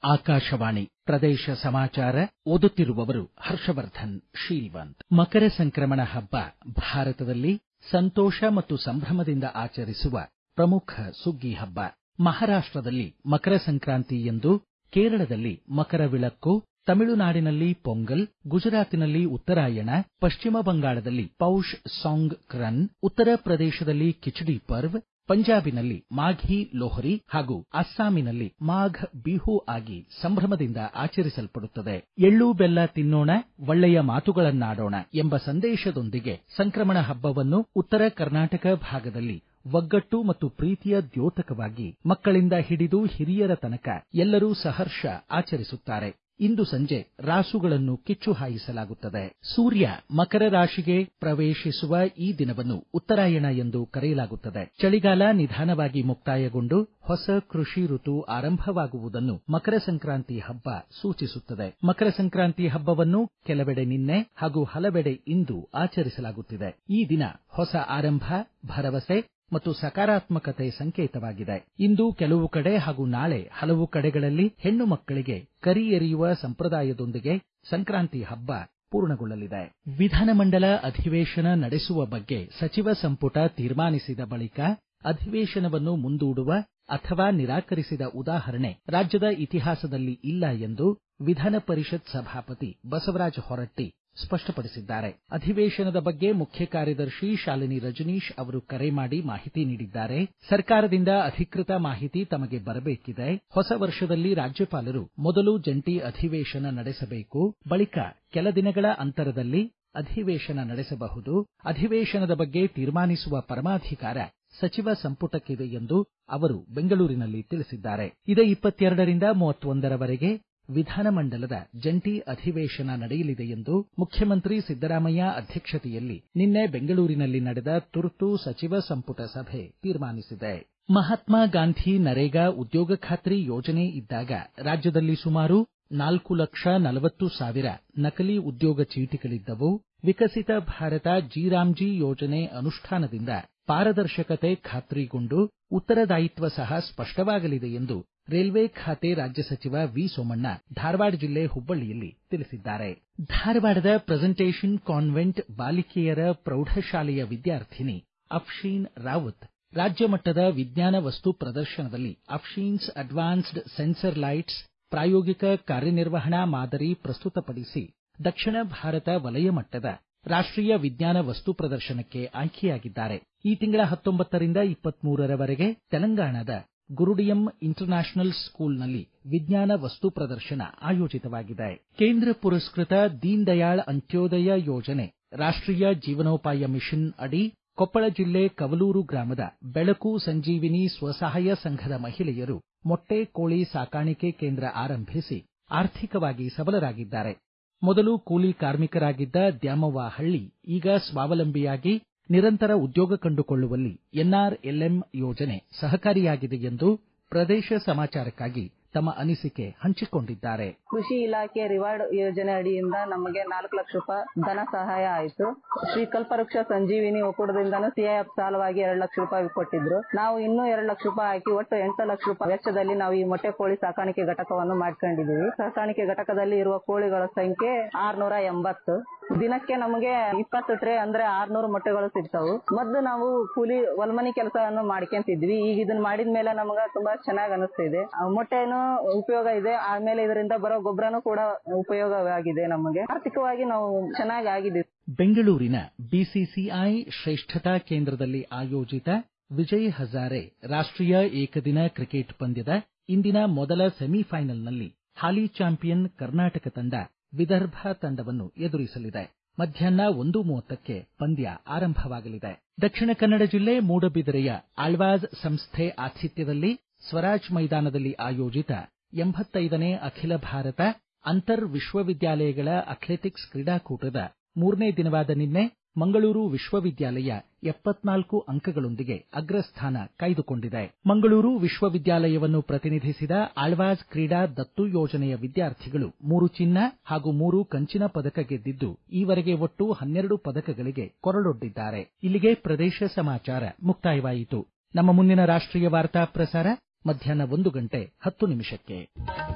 ಆಕಾಶವಾಣಿ ಪ್ರದೇಶ ಸಮಾಚಾರ ಓದುತ್ತಿರುವವರು ಹರ್ಷವರ್ಧನ್ ಶೀಲ್ವಂತ್ ಮಕರ ಸಂಕ್ರಮಣ ಹಬ್ಬ ಭಾರತದಲ್ಲಿ ಸಂತೋಷ ಮತ್ತು ಸಂಭ್ರಮದಿಂದ ಆಚರಿಸುವ ಪ್ರಮುಖ ಸುಗ್ಗಿ ಹಬ್ಬ ಮಹಾರಾಷ್ಟದಲ್ಲಿ ಮಕರ ಸಂಕ್ರಾಂತಿಯಂದು ಕೇರಳದಲ್ಲಿ ಮಕರ ವಿಳಕ್ಕು ತಮಿಳುನಾಡಿನಲ್ಲಿ ಪೊಂಗಲ್ ಗುಜರಾತಿನಲ್ಲಿ ಉತ್ತರಾಯಣ ಪಶ್ಚಿಮ ಬಂಗಾಳದಲ್ಲಿ ಪೌಷ್ ಸಾಂಗ್ ಕ್ರನ್ ಉತ್ತರ ಪ್ರದೇಶದಲ್ಲಿ ಕಿಚಡಿ ಪರ್ವ್ ಪಂಜಾಬಿನಲ್ಲಿ ಮಾಘಿ ಲೋಹರಿ ಹಾಗೂ ಅಸ್ಸಾಮಿನಲ್ಲಿ ಮಾಘ್ ಬಿಹು ಆಗಿ ಸಂಭ್ರಮದಿಂದ ಆಚರಿಸಲ್ಪಡುತ್ತದೆ ಎಳ್ಳು ಬೆಲ್ಲ ತಿನ್ನೋಣ ಒಳ್ಳೆಯ ಮಾತುಗಳನ್ನಾಡೋಣ ಎಂಬ ಸಂದೇಶದೊಂದಿಗೆ ಸಂಕ್ರಮಣ ಹಬ್ಬವನ್ನು ಉತ್ತರ ಕರ್ನಾಟಕ ಭಾಗದಲ್ಲಿ ಒಗ್ಗಟ್ಟು ಮತ್ತು ಪ್ರೀತಿಯ ದ್ಯೋತಕವಾಗಿ ಮಕ್ಕಳಿಂದ ಹಿಡಿದು ಹಿರಿಯರ ತನಕ ಎಲ್ಲರೂ ಸಹರ್ಷ ಆಚರಿಸುತ್ತಾರೆ ಇಂದು ಸಂಜೆ ರಾಸುಗಳನ್ನು ಕಿಚ್ಚು ಹಾಯಿಸಲಾಗುತ್ತದೆ ಸೂರ್ಯ ಮಕರ ರಾಶಿಗೆ ಪ್ರವೇಶಿಸುವ ಈ ದಿನವನ್ನು ಉತ್ತರಾಯಣ ಎಂದು ಕರೆಯಲಾಗುತ್ತದೆ ಚಳಿಗಾಲ ನಿಧಾನವಾಗಿ ಮುಕ್ತಾಯಗೊಂಡು ಹೊಸ ಕೃಷಿ ಋತು ಆರಂಭವಾಗುವುದನ್ನು ಮಕರ ಸಂಕ್ರಾಂತಿ ಹಬ್ಬ ಸೂಚಿಸುತ್ತದೆ ಮಕರ ಸಂಕ್ರಾಂತಿ ಹಬ್ಬವನ್ನು ಕೆಲವೆಡೆ ನಿನ್ನೆ ಹಾಗೂ ಹಲವೆಡೆ ಇಂದು ಆಚರಿಸಲಾಗುತ್ತಿದೆ ಈ ದಿನ ಹೊಸ ಆರಂಭ ಭರವಸೆ ಮತ್ತು ಸಕಾರಾತ್ಮಕತೆ ಸಂಕೇತವಾಗಿದೆ ಇಂದು ಕೆಲವು ಕಡೆ ಹಾಗೂ ನಾಳೆ ಹಲವು ಕಡೆಗಳಲ್ಲಿ ಹೆಣ್ಣು ಮಕ್ಕಳಿಗೆ ಕರಿ ಎರೆಯುವ ಸಂಪ್ರದಾಯದೊಂದಿಗೆ ಸಂಕ್ರಾಂತಿ ಹಬ್ಬ ಪೂರ್ಣಗೊಳ್ಳಲಿದೆ ವಿಧಾನಮಂಡಲ ಅಧಿವೇಶನ ನಡೆಸುವ ಬಗ್ಗೆ ಸಚಿವ ಸಂಪುಟ ತೀರ್ಮಾನಿಸಿದ ಬಳಿಕ ಅಧಿವೇಶನವನ್ನು ಮುಂದೂಡುವ ಅಥವಾ ನಿರಾಕರಿಸಿದ ಉದಾಹರಣೆ ರಾಜ್ಯದ ಇತಿಹಾಸದಲ್ಲಿ ಇಲ್ಲ ಎಂದು ವಿಧಾನ ಪರಿಷತ್ ಸಭಾಪತಿ ಬಸವರಾಜ ಹೊರಟ್ಟಿ ಸ್ಪಷ್ಟಪಡಿಸಿದ್ದಾರೆ ಅಧಿವೇಶನದ ಬಗ್ಗೆ ಮುಖ್ಯ ಕಾರ್ಯದರ್ಶಿ ಶಾಲಿನಿ ರಜನೀಶ್ ಅವರು ಕರೆ ಮಾಡಿ ಮಾಹಿತಿ ನೀಡಿದ್ದಾರೆ ಸರ್ಕಾರದಿಂದ ಅಧಿಕೃತ ಮಾಹಿತಿ ತಮಗೆ ಬರಬೇಕಿದೆ ಹೊಸ ವರ್ಷದಲ್ಲಿ ರಾಜ್ಯಪಾಲರು ಮೊದಲು ಜಂಟಿ ಅಧಿವೇಶನ ನಡೆಸಬೇಕು ಬಳಿಕ ಕೆಲ ದಿನಗಳ ಅಂತರದಲ್ಲಿ ಅಧಿವೇಶನ ನಡೆಸಬಹುದು ಅಧಿವೇಶನದ ಬಗ್ಗೆ ತೀರ್ಮಾನಿಸುವ ಪರಮಾಧಿಕಾರ ಸಚಿವ ಸಂಪುಟಕ್ಕಿದೆ ಎಂದು ಅವರು ಬೆಂಗಳೂರಿನಲ್ಲಿ ತಿಳಿಸಿದ್ದಾರೆ ಇದೇ ಇಪ್ಪತ್ತೆರಡರಿಂದ ಮೂವತ್ತೊಂದರವರೆಗೆ ವಿಧಾನಮಂಡಲದ ಜಂಟಿ ಅಧಿವೇಶನ ನಡೆಯಲಿದೆ ಎಂದು ಮುಖ್ಯಮಂತ್ರಿ ಸಿದ್ದರಾಮಯ್ಯ ಅಧ್ಯಕ್ಷತೆಯಲ್ಲಿ ನಿನ್ನೆ ಬೆಂಗಳೂರಿನಲ್ಲಿ ನಡೆದ ತುರ್ತು ಸಚಿವ ಸಂಪುಟ ಸಭೆ ತೀರ್ಮಾನಿಸಿದೆ ಮಹಾತ್ಮ ಗಾಂಧಿ ನರೇಗಾ ಉದ್ಯೋಗ ಖಾತ್ರಿ ಯೋಜನೆ ಇದ್ದಾಗ ರಾಜ್ಯದಲ್ಲಿ ಸುಮಾರು ನಾಲ್ಕು ಲಕ್ಷ ನಲವತ್ತು ಸಾವಿರ ನಕಲಿ ಉದ್ಯೋಗ ಚೀಟಿಗಳಿದ್ದವು ವಿಕಸಿತ ಭಾರತ ಜಿರಾಮ್ಜಿ ಯೋಜನೆ ಅನುಷ್ಠಾನದಿಂದ ಪಾರದರ್ಶಕತೆ ಖಾತ್ರಿಗೊಂಡು ಉತ್ತರದಾಯಿತ್ವ ಸಹ ಸ್ಪಷ್ಟವಾಗಲಿದೆ ಎಂದು ರೈಲ್ವೆ ಖಾತೆ ರಾಜ್ಯ ಸಚಿವ ವಿ ಸೋಮಣ್ಣ ಧಾರವಾಡ ಜಿಲ್ಲೆ ಹುಬ್ಬಳ್ಳಿಯಲ್ಲಿ ತಿಳಿಸಿದ್ದಾರೆ ಧಾರವಾಡದ ಪ್ರೆಸೆಂಟೇಷನ್ ಕಾನ್ವೆಂಟ್ ಬಾಲಿಕೆಯರ ಪ್ರೌಢಶಾಲೆಯ ವಿದ್ಯಾರ್ಥಿನಿ ಅಫ್ಶೀನ್ ರಾವತ್ ರಾಜ್ಯ ಮಟ್ಟದ ವಿಜ್ಞಾನ ವಸ್ತು ಪ್ರದರ್ಶನದಲ್ಲಿ ಅಫ್ಶೀನ್ಸ್ ಅಡ್ವಾನ್ಸ್ಡ್ ಸೆನ್ಸರ್ ಲೈಟ್ಸ್ ಪ್ರಾಯೋಗಿಕ ಕಾರ್ಯನಿರ್ವಹಣಾ ಮಾದರಿ ಪ್ರಸ್ತುತಪಡಿಸಿ ದಕ್ಷಿಣ ಭಾರತ ವಲಯ ಮಟ್ಟದ ರಾಷ್ಟೀಯ ವಿಜ್ಞಾನ ವಸ್ತು ಪ್ರದರ್ಶನಕ್ಕೆ ಆಯ್ಕೆಯಾಗಿದ್ದಾರೆ ಈ ತಿಂಗಳ ಹತ್ತೊಂಬತ್ತರಿಂದ ಇಪ್ಪತ್ಮೂರರವರೆಗೆ ತೆಲಂಗಾಣದ ಗುರುಡಿಯಂ ಇಂಟರ್ ನ್ಯಾಷನಲ್ ಸ್ಕೂಲ್ನಲ್ಲಿ ವಿಜ್ಞಾನ ವಸ್ತು ಪ್ರದರ್ಶನ ಆಯೋಜಿತವಾಗಿದೆ ಕೇಂದ್ರ ಪುರಸ್ಕೃತ ದೀನ್ ದಯಾಳ್ ಅಂತ್ಯೋದಯ ಯೋಜನೆ ರಾಷ್ಟೀಯ ಜೀವನೋಪಾಯ ಮಿಷನ್ ಅಡಿ ಕೊಪ್ಪಳ ಜಿಲ್ಲೆ ಕವಲೂರು ಗ್ರಾಮದ ಬೆಳಕು ಸಂಜೀವಿನಿ ಸ್ವಸಹಾಯ ಸಂಘದ ಮಹಿಳೆಯರು ಮೊಟ್ಟೆ ಕೋಳಿ ಸಾಕಾಣಿಕೆ ಕೇಂದ್ರ ಆರಂಭಿಸಿ ಆರ್ಥಿಕವಾಗಿ ಸಬಲರಾಗಿದ್ದಾರೆ ಮೊದಲು ಕೂಲಿ ಕಾರ್ಮಿಕರಾಗಿದ್ದ ದ್ಯಾಮವ್ವ ಹಳ್ಳಿ ಈಗ ಸ್ವಾವಲಂಬಿಯಾಗಿ ನಿರಂತರ ಉದ್ಯೋಗ ಕಂಡುಕೊಳ್ಳುವಲ್ಲಿ ಎನ್ಆರ್ಎಲ್ಎಂ ಯೋಜನೆ ಸಹಕಾರಿಯಾಗಿದೆ ಎಂದು ಪ್ರದೇಶ ಸಮಾಚಾರಕ್ಕಾಗಿ ತಮ್ಮ ಅನಿಸಿಕೆ ಹಂಚಿಕೊಂಡಿದ್ದಾರೆ ಕೃಷಿ ಇಲಾಖೆ ರಿವಾರ್ಡ್ ಯೋಜನೆ ಅಡಿಯಿಂದ ನಮಗೆ ನಾಲ್ಕು ಲಕ್ಷ ರೂಪಾಯಿ ಧನ ಸಹಾಯ ಆಯಿತು ಶ್ರೀ ಕಲ್ಪವೃಕ್ಷ ಸಂಜೀವಿನಿ ಒಕ್ಕೂಟದಿಂದನೂ ಸಿಐಎಫ್ ಸಾಲವಾಗಿ ಎರಡು ಲಕ್ಷ ರೂಪಾಯಿ ಕೊಟ್ಟಿದ್ರು ನಾವು ಇನ್ನೂ ಎರಡು ಲಕ್ಷ ರೂಪಾಯಿ ಹಾಕಿ ಒಟ್ಟು ಎಂಟು ಲಕ್ಷ ರೂಪಾಯಿ ವೆಚ್ಚದಲ್ಲಿ ನಾವು ಈ ಮೊಟ್ಟೆ ಕೋಳಿ ಸಾಕಾಣಿಕೆ ಘಟಕವನ್ನು ಮಾಡ್ಕೊಂಡಿದೀವಿ ಸಾಕಾಣಿಕೆ ಘಟಕದಲ್ಲಿ ಇರುವ ಕೋಳಿಗಳ ಸಂಖ್ಯೆ ಆರ್ನೂರ ಎಂಬತ್ತು ದಿನಕ್ಕೆ ನಮಗೆ ಇಪ್ಪತ್ತು ಟ್ರೇ ಅಂದ್ರೆ ಆರ್ನೂರು ಮೊಟ್ಟೆಗಳು ಸಿಗ್ತಾವು ಮೊದ್ಲು ನಾವು ಕೂಲಿ ಹೊಲ್ಮನಿ ಕೆಲಸವನ್ನು ಮಾಡ್ಕೊಂತಿದ್ವಿ ಈಗ ಇದನ್ನ ಮಾಡಿದ ಮೇಲೆ ನಮಗ ತುಂಬಾ ಚೆನ್ನಾಗಿ ಅನಿಸ್ತಿದೆ ಮೊಟ್ಟೆನು ಉಪಯೋಗ ಇದೆ ಆಮೇಲೆ ಇದರಿಂದ ಬರೋ ಗೊಬ್ಬರನು ಕೂಡ ಉಪಯೋಗವಾಗಿದೆ ನಮಗೆ ಆರ್ಥಿಕವಾಗಿ ನಾವು ಚೆನ್ನಾಗಿ ಆಗಿದೆ ಬೆಂಗಳೂರಿನ ಬಿಸಿಸಿಐ ಶ್ರೇಷ್ಠತಾ ಕೇಂದ್ರದಲ್ಲಿ ಆಯೋಜಿತ ವಿಜಯ್ ಹಜಾರೆ ರಾಷ್ಟೀಯ ಏಕದಿನ ಕ್ರಿಕೆಟ್ ಪಂದ್ಯದ ಇಂದಿನ ಮೊದಲ ಸೆಮಿಫೈನಲ್ನಲ್ಲಿ ಹಾಲಿ ಚಾಂಪಿಯನ್ ಕರ್ನಾಟಕ ತಂಡ ವಿದರ್ಭ ತಂಡವನ್ನು ಎದುರಿಸಲಿದೆ ಮಧ್ಯಾಹ್ನ ಒಂದು ಮೂವತ್ತಕ್ಕೆ ಪಂದ್ಯ ಆರಂಭವಾಗಲಿದೆ ದಕ್ಷಿಣ ಕನ್ನಡ ಜಿಲ್ಲೆ ಮೂಡಬಿದಿರೆಯ ಆಳ್ವಾಜ್ ಸಂಸ್ಥೆ ಆತಿಥ್ಯದಲ್ಲಿ ಸ್ವರಾಜ್ ಮೈದಾನದಲ್ಲಿ ಆಯೋಜಿತ ಎಂಬತ್ತೈದನೇ ಅಖಿಲ ಭಾರತ ಅಂತರ್ ವಿಶ್ವವಿದ್ಯಾಲಯಗಳ ಅಥ್ಲೆಟಿಕ್ಸ್ ಕ್ರೀಡಾಕೂಟದ ಮೂರನೇ ದಿನವಾದ ನಿನ್ನೆ ಮಂಗಳೂರು ವಿಶ್ವವಿದ್ಯಾಲಯ ಎಪ್ಪತ್ನಾಲ್ಕು ಅಂಕಗಳೊಂದಿಗೆ ಅಗ್ರಸ್ಥಾನ ಕಾಯ್ದುಕೊಂಡಿದೆ ಮಂಗಳೂರು ವಿಶ್ವವಿದ್ಯಾಲಯವನ್ನು ಪ್ರತಿನಿಧಿಸಿದ ಆಳ್ವಾಜ್ ಕ್ರೀಡಾ ದತ್ತು ಯೋಜನೆಯ ವಿದ್ಯಾರ್ಥಿಗಳು ಮೂರು ಚಿನ್ನ ಹಾಗೂ ಮೂರು ಕಂಚಿನ ಪದಕ ಗೆದ್ದಿದ್ದು ಈವರೆಗೆ ಒಟ್ಟು ಹನ್ನೆರಡು ಪದಕಗಳಿಗೆ ಕೊರಳೊಡ್ಡಿದ್ದಾರೆ ಇಲ್ಲಿಗೆ ಪ್ರದೇಶ ಸಮಾಚಾರ ಮುಕ್ತಾಯವಾಯಿತು ನಮ್ಮ ಮುಂದಿನ ರಾಷ್ಟೀಯ ವಾರ್ತಾ ಪ್ರಸಾರ ಮಧ್ಯಾಹ್ನ ಒಂದು ಗಂಟೆ ಹತ್ತು ನಿಮಿಷಕ್ಕೆ